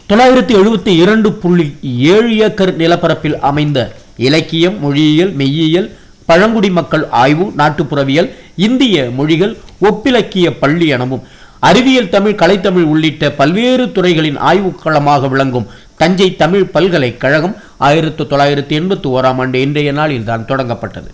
தொள்ளாயிரத்தி எழுபத்தி இரண்டு புள்ளி ஏழு ஏக்கர் நிலப்பரப்பில் அமைந்த இலக்கியம் மொழியியல் மெய்யியல் பழங்குடி மக்கள் ஆய்வு நாட்டுப்புறவியல் இந்திய மொழிகள் ஒப்பிலக்கிய பள்ளி எனவும் அறிவியல் தமிழ் கலைத்தமிழ் உள்ளிட்ட பல்வேறு துறைகளின் ஆய்வுக்களமாக விளங்கும் தஞ்சை தமிழ் பல்கலைக்கழகம் ஆயிரத்தி தொள்ளாயிரத்தி எண்பத்தி ஓராம் ஆண்டு இன்றைய நாளில் தான் தொடங்கப்பட்டது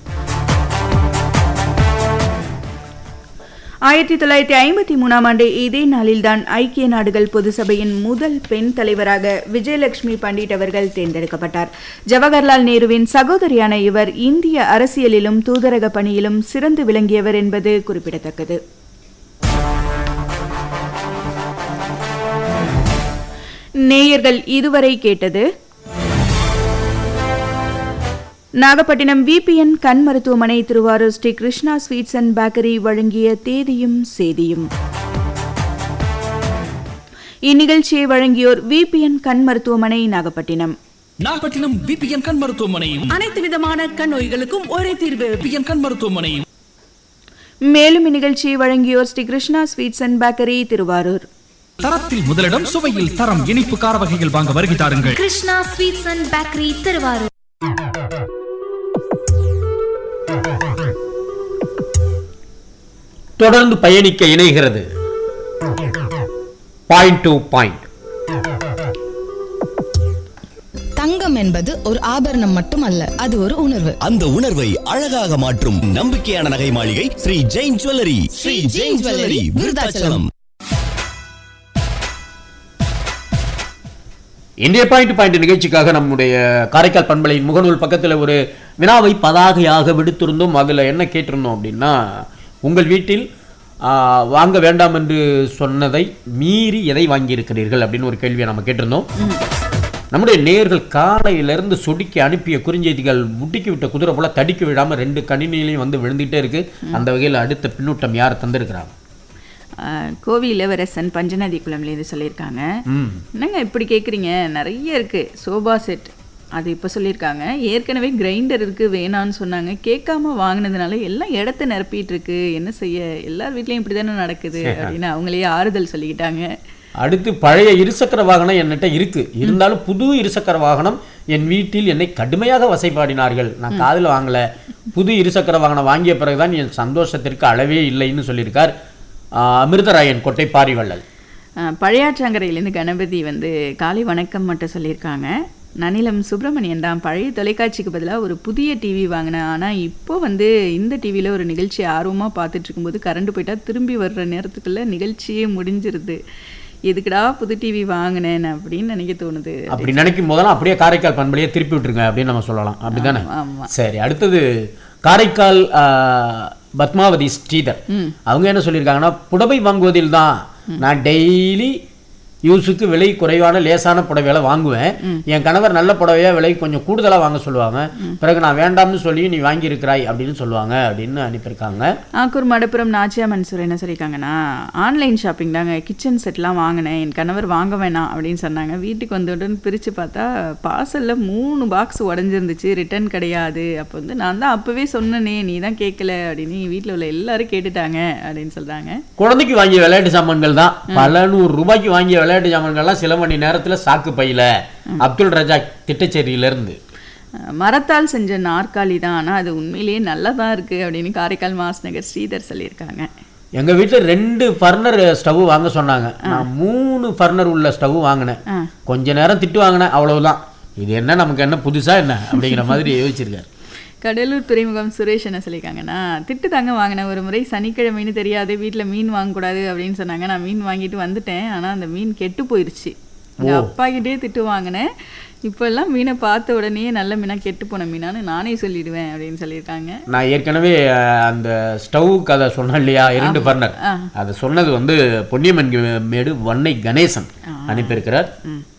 ஆயிரத்தி தொள்ளாயிரத்தி ஐம்பத்தி மூணாம் ஆண்டு இதே நாளில்தான் ஐக்கிய நாடுகள் பொது சபையின் முதல் பெண் தலைவராக விஜயலட்சுமி பண்டிட் அவர்கள் தேர்ந்தெடுக்கப்பட்டார் ஜவஹர்லால் நேருவின் சகோதரியான இவர் இந்திய அரசியலிலும் தூதரக பணியிலும் சிறந்து விளங்கியவர் என்பது குறிப்பிடத்தக்கது நேயர்கள் இதுவரை கேட்டது நாகப்பட்டினம் விபிஎன் கண் மருத்துவமனை Thiruvarur Sri Krishna sweets and bakery வழங்கிய தேதியும் சேதியும் இந்நிகழ்ச்சியை வழங்கியோர் விபிஎன் கண் மருத்துவமனை நாகப்பட்டினம் நாகப்பட்டினம் பிபிஎன் கண் மருத்துவமனையும் அனைத்து விதமான கண் நோய்களுக்கும் ஒரே தீர்வு பிபிஎன் கண் மருத்துவமனையும் மேலும் இந்நிகழ்ச்சியை வழங்கியோர் Sri Krishna sweets and bakery Thiruvarur தரத்தில் முதலிடம் சுவையில் தரம் இனிப்பு கார வகைகள் வாங்க வருகை தாருங்கள் Krishna sweets and bakery Thiruvarur தொடர்ந்து பயணிக்க இணைகிறது பாயிண்ட் டு பாயிண்ட் தங்கம் என்பது ஒரு ஆபரணம் மட்டுமல்ல அது ஒரு உணர்வு அந்த உணர்வை அழகாக மாற்றும் நம்பிக்கையான நகை மாளிகை ஸ்ரீ ஜெயின் ஜுவல்லரி ஸ்ரீ ஜெயின் ஜுவல்லரி விருதாச்சலம் இந்திய பாயிண்ட் பாயிண்ட் நிகழ்ச்சிக்காக நம்முடைய காரைக்கால் பண்பலையின் முகநூல் பக்கத்தில் ஒரு வினாவை பதாகையாக விடுத்திருந்தோம் அதில் என்ன கேட்டிருந்தோம் அப்படின்னா உங்கள் வீட்டில் ஆ, வாங்க வேண்டாம் என்று சொன்னதை மீறி எதை வாங்கியிருக்கிறீர்கள் அப்படின்னு ஒரு கேள்வியை நம்ம கேட்டிருந்தோம் நம்முடைய நேர்கள் காலையிலிருந்து சொடுக்கி அனுப்பிய குறுஞ்செய்திகள் முட்டிக்கி விட்ட குதிரை போல தடிக்க விடாம ரெண்டு கணினிலையும் வந்து விழுந்துகிட்டே இருக்கு அந்த வகையில் அடுத்த பின்னூட்டம் யார் தந்திருக்கிறாங்க அஹ், கோவி இளவரசன் பஞ்சநதி குளம்லேருந்து சொல்லியிருக்காங்க ம் என்னங்க இப்படி கேட்குறீங்க நிறைய இருக்கு சோபா செட் அது இப்போ சொல்லியிருக்காங்க ஏற்கனவே கிரைண்டர் இருக்கு வேணான்னு சொன்னாங்க கேட்காம வாங்கினதுனால எல்லாம் இடத்த நிரப்பிட்டு இருக்கு என்ன செய்ய எல்லார் வீட்லயும் இப்படி தானே நடக்குது அப்படின்னு அவங்களே ஆறுதல் சொல்லிக்கிட்டாங்க அடுத்து பழைய இருசக்கர வாகனம் என்கிட்ட இருக்கு இருந்தாலும் புது இருசக்கர வாகனம் என் வீட்டில் என்னை கடுமையாக வசைப்பாடினார்கள் நான் காதில் வாங்கல புது இருசக்கர வாகனம் வாங்கிய பிறகுதான் என் சந்தோஷத்திற்கு அளவே இல்லைன்னு சொல்லியிருக்கார் ஆஹ் அமிர்தராயன் கொட்டை பாரிவள்ளல் அஹ், பழையாற்றங்கரையிலேருந்து கணபதி வந்து காலை வணக்கம் மட்டும் சொல்லியிருக்காங்க நனிலம் சுப்பிரமணியன் தான் பழைய தொலைக்காட்சிக்கு பதிலாக ஒரு புதிய டிவி வாங்கினேன் ஆனால் இப்போ வந்து இந்த டிவியில் ஒரு நிகழ்ச்சி ஆர்வமாக பார்த்துட்டு இருக்கும்போது கரண்ட் போயிட்டா திரும்பி வர்ற நேரத்துக்குள்ள நிகழ்ச்சியே முடிஞ்சிருது எதுக்குடா புது டிவி வாங்கினேன் அப்படின்னு நினைக்க தோணுது அப்படி நினைக்கும் போதெல்லாம் அப்படியே காரைக்கால் பண்பலையே திருப்பி விட்டுருங்க அப்படின்னு நம்ம சொல்லலாம் அப்படிதானே ஆமா. சரி அடுத்தது காரைக்கால் ஆஹ், பத்மாவதி ஸ்ரீதர் அவங்க என்ன சொல்லியிருக்காங்கன்னா புடவை வாங்குவதில் தான் நான் டெய்லி யூஸுக்கு விலை குறைவான லேசான புடவைகளை வாங்குவேன் என் கணவர் நல்ல புடவையா விலை கொஞ்சம் கூடுதலா வாங்க சொல்லுவாங்க பிறகு நான் வேண்டாம்னு சொல்லி நீ வாங்கி இருக்கிறாய் அப்படின்னு சொல்லுவாங்க அப்படின்னு அனுப்பியிருக்காங்க ஆக்கூர் மடப்புறம் நாச்சியா மன்சூர் என்ன சொல்லியிருக்காங்கன்னா ஆன்லைன் ஷாப்பிங் தாங்க கிச்சன் செட்லாம் வாங்கினேன் என் கணவர் வாங்க வேணாம் அப்படின்னு சொன்னாங்க வீட்டுக்கு வந்தவுடன் பிரித்து பார்த்தா பார்சலில் மூணு பாக்ஸ் உடஞ்சிருந்துச்சு ரிட்டர்ன் கிடையாது அப்போ வந்து நான் தான் அப்போவே சொன்னனே நீ தான் கேட்கல அப்படின்னு வீட்டில் உள்ள எல்லாரும் கேட்டுட்டாங்க அப்படின்னு சொல்கிறாங்க குழந்தைக்கு வாங்கிய விளையாட்டு சாமான்கள் தான் பல நூறு ரூபாய்க்கு வாங்கிய விளையாட்டு சாமான்கள்லாம் சில மணி நேரத்துல சாக்கு பையில அப்துல் ரஜாக் திட்டச்சேரியிலிருந்து மரத்தால் செஞ்ச நாற்காலி தான் ஆனால் அது உண்மையிலேயே நல்லா தான் இருக்குது அப்படின்னு காரைக்கால் மாஸ் நகர் ஸ்ரீதர் சொல்லியிருக்காங்க எங்க வீட்டுல ரெண்டு ஃபர்னர் ஸ்டவ் வாங்க சொன்னாங்க நான் மூணு ஃபர்னர் உள்ள ஸ்டவ் வாங்கினேன் ஆ. கொஞ்ச நேரம் திட்டு வாங்கினேன் அவ்வளவுதான் இது என்ன நமக்கு என்ன புதுசா என்ன அப்படிங்கிற மாதிரி யோசிச்சிருக்காரு கடலூர் துறைமுகம் சுரேஷ் என்ன சொல்லியிருக்காங்கன்னா திட்டு தாங்க வாங்கினேன் ஒரு முறை சனிக்கிழமைன்னு தெரியாது வீட்டில் மீன் வாங்கக்கூடாது அப்படின்னு சொன்னாங்க நான் மீன் வாங்கிட்டு வந்துட்டேன் ஆனால் அந்த மீன் கெட்டு போயிருச்சு எங்கள் அப்பா கிட்டே திட்டு வாங்கினேன் இப்போ எல்லாம் மீனை பார்த்த உடனே நல்ல மீனா கெட்டு போன மீனான்னு நானே சொல்லிடுவேன் அப்படின்னு சொல்லியிருக்காங்க நான் ஏற்கனவே அஹ், அந்த ஸ்டவ் கதை சொன்னேன் இல்லையா இரண்டு பர்னர் அதை சொன்னது வந்து பொன்னியம்மன் மேடு வன்னை கணேசன் அனுப்பியிருக்கிறார்